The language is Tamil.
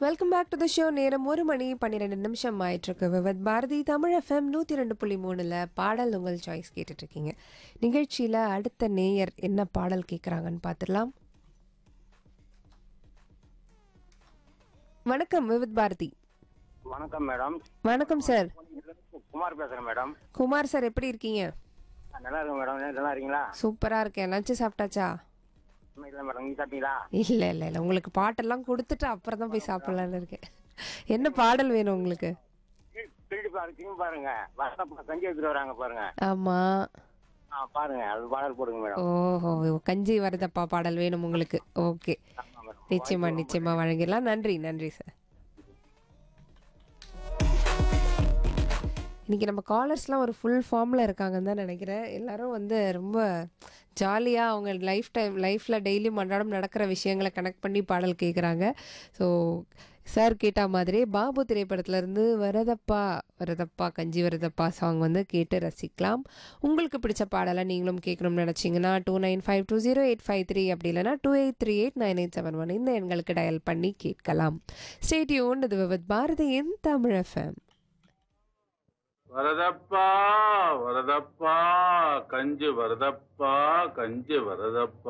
welcome back to the show நேரம் ஒரு மணி பன்னிரெண்டு நிமிஷம் ஆயிட்டிருக்கு விவத் பாரதி தமிழ் எஃப்எம் நூற்றி ரெண்டு புள்ளி மூணில் பாடல் உங்கள் சாய்ஸ் கேட்டுட்ருக்கீங்க நிகழ்ச்சியில் அடுத்த நேயர் என்ன பாடல் கேட்குறாங்கன்னு பார்த்துடலாம் வணக்கம் விவித் பாரதி வணக்கம் மேடம் வணக்கம் சார் குமார் பேசுறேன் மேடம் குமார் சார் எப்படி இருக்கீங்க நான் நல்லா இருக்கேன் மேடம் நீங்க நல்லா இருக்கீங்களா சூப்பராக இருக்கேன் லஞ்சு சாப்பிட்டாச்சா இன்னும் இல்லை மேடம் நீங்க சாப்பிட்டீங்களா இல்லை இல்லை இல்லை உங்களுக்கு பாட்டெல்லாம் கொடுத்துட்டு அப்புறம் தான் போய் சாப்பிட்லான்னு இருக்கேன் என்ன பாடல் வேணும் உங்களுக்கு திருடி பாரு திரும்பி பாருங்க வரப்ப கஞ்சி எடுத்துட்டு வராங்க பாருங்க ஆமாம் ஆ பாருங்க அது பாடல் போடுங்க மேடம் ஓஹோ கஞ்சி வரதப்பா பாடல் வேணும் உங்களுக்கு ஓகே ஆமா மேடம் நிச்சயமா நிச்சயமா வழங்கிடலாம் நன்றி நன்றி சார் இன்னைக்கு நம்ம காலர்ஸ்லாம் ஒரு ஃபுல் ஃபார்மில் இருக்காங்கன்னு தான் நினைக்கிறேன் எல்லாரும் வந்து ரொம்ப ஜாலியாக அவங்க லைஃப் டைம் லைஃப்பில் டெய்லியும் அன்றாடம் நடக்கிற விஷயங்களை கனெக்ட் பண்ணி பாடல் கேட்குறாங்க ஸோ சார் கேட்ட மாதிரி பாபு திரைப்படத்துலேருந்து வரதப்பா வரதப்பா கஞ்சி வரதப்பா சாங் வந்து கேட்டு ரசிக்கலாம் உங்களுக்கு பிடிச்ச பாடலை நீங்களும் கேட்கணும்னு நினச்சிங்கன்னா two nine five two zero eight five three அப்படி இல்லைனா two eight three eight nine eight seven one இந்த எண்களுக்கு டயல் பண்ணி கேட்கலாம் ஸ்டேடியோன் இது வித் பாரதியின் தமிழ் எஃப்எம் வரதப்பா வரதப்பா கஞ்சி வரதப்பா கஞ்சி வரதப்பா